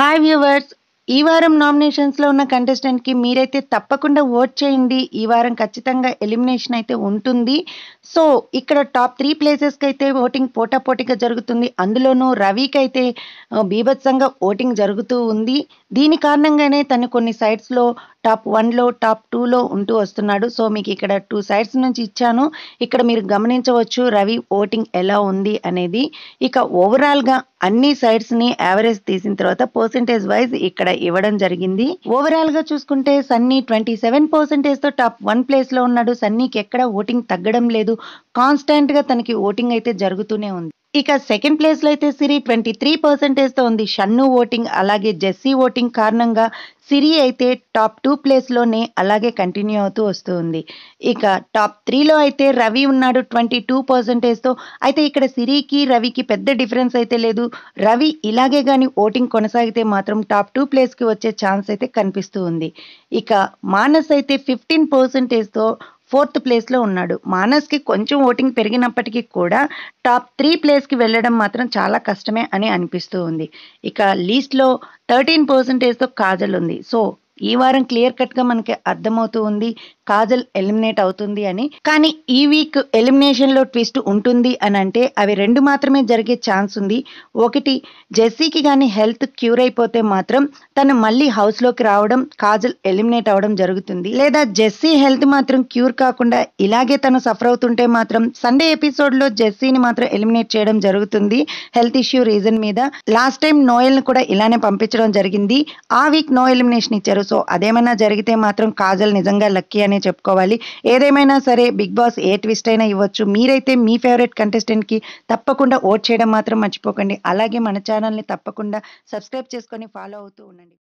hi viewers ఈ వారం నామినేషన్స్లో ఉన్న కంటెస్టెంట్కి మీరైతే తప్పకుండా ఓట్ చేయండి ఈ వారం ఖచ్చితంగా ఎలిమినేషన్ అయితే ఉంటుంది సో ఇక్కడ టాప్ త్రీ ప్లేసెస్కి అయితే ఓటింగ్ పోటాపోటీగా జరుగుతుంది అందులోనూ రవికి అయితే ఆ, బీభత్సంగా ఓటింగ్ జరుగుతూ ఉంది దీని కారణంగానే తను కొన్ని సైట్స్లో టాప్ వన్లో టాప్ టూలో ఉంటూ వస్తున్నాడు సో మీకు ఇక్కడ టూ సైడ్స్ నుంచి ఇచ్చాను ఇక్కడ మీరు గమనించవచ్చు రవి ఓటింగ్ ఎలా ఉంది అనేది ఇక ఓవరాల్గా అన్ని సైడ్స్ని యావరేజ్ తీసిన తర్వాత పర్సంటేజ్ వైజ్ ఇక్కడ ఇవ్వడం జరిగింది ఓవరాల్ గా చూసుకుంటే సన్నీ ట్వంటీ సెవెన్ పర్సెంటేజ్ తో టాప్ వన్ ప్లేస్ లో ఉన్నాడు సన్నీకి ఎక్కడ ఓటింగ్ తగ్గడం లేదు కాన్స్టాంట్ గా తనకి ఓటింగ్ అయితే జరుగుతూనే ఉంది ఇక సెకండ్ ప్లేస్ లో అయితే సిరి ట్వంటీ త్రీ పర్సెంటేజ్ తో ఉంది షన్ను ఓటింగ్ అలాగే జెస్సీ ఓటింగ్ కారణంగా సిరి అయితే టాప్ టూ ప్లేస్ లోనే అలాగే కంటిన్యూ అవుతూ వస్తూ ఉంది ఇక టాప్ త్రీలో అయితే రవి ఉన్నాడు ట్వంటీ టూ తో అయితే ఇక్కడ సిరికి రవికి పెద్ద డిఫరెన్స్ అయితే లేదు రవి ఇలాగే కానీ ఓటింగ్ కొనసాగితే మాత్రం టాప్ టూ ప్లేస్కి వచ్చే ఛాన్స్ అయితే కనిపిస్తూ ఉంది ఇక మానస్ అయితే ఫిఫ్టీన్ తో ఫోర్త్ ప్లేస్లో ఉన్నాడు మానస్కి కొంచెం ఓటింగ్ పెరిగినప్పటికీ కూడా టాప్ త్రీ ప్లేస్కి వెళ్ళడం మాత్రం చాలా కష్టమే అని అనిపిస్తూ ఉంది ఇక లీస్ట్లో థర్టీన్ పర్సెంటేజ్తో కాజల్ ఉంది సో ఈ వారం క్లియర్ కట్గా మనకి అర్థమవుతూ ఉంది కాజల్ ఎలిమినేట్ అవుతుంది అని కానీ ఈ వీక్ ఎలిమినేషన్లో ట్విస్ట్ ఉంటుంది అని అంటే అవి రెండు మాత్రమే జరిగే ఛాన్స్ ఉంది ఒకటి జెస్సీకి కానీ హెల్త్ క్యూర్ అయిపోతే మాత్రం తను మళ్ళీ హౌస్లోకి రావడం కాజల్ ఎలిమినేట్ అవ్వడం జరుగుతుంది లేదా జెస్సీ హెల్త్ మాత్రం క్యూర్ కాకుండా ఇలాగే తను సఫర్ అవుతుంటే మాత్రం సండే ఎపిసోడ్లో జెస్సీని మాత్రం ఎలిమినేట్ చేయడం జరుగుతుంది హెల్త్ ఇష్యూ రీజన్ మీద లాస్ట్ టైం నోయల్ని కూడా ఇలానే పంపించడం జరిగింది ఆ వీక్ నో ఎలిమినేషన్ ఇచ్చారు సో అదేమైనా జరిగితే మాత్రం కాజల్ నిజంగా లక్కీ అనే చెప్పుకోవాలి ఏదేమైనా సరే బిగ్ బాస్ ఏ ట్విస్ట్ అయినా ఇవ్వచ్చు మీరైతే మీ ఫేవరెట్ కంటెస్టెంట్కి తప్పకుండా ఓట్ చేయడం మాత్రం మర్చిపోకండి అలాగే మన ఛానల్ని తప్పకుండా సబ్స్క్రైబ్ చేసుకొని ఫాలో అవుతూ ఉండండి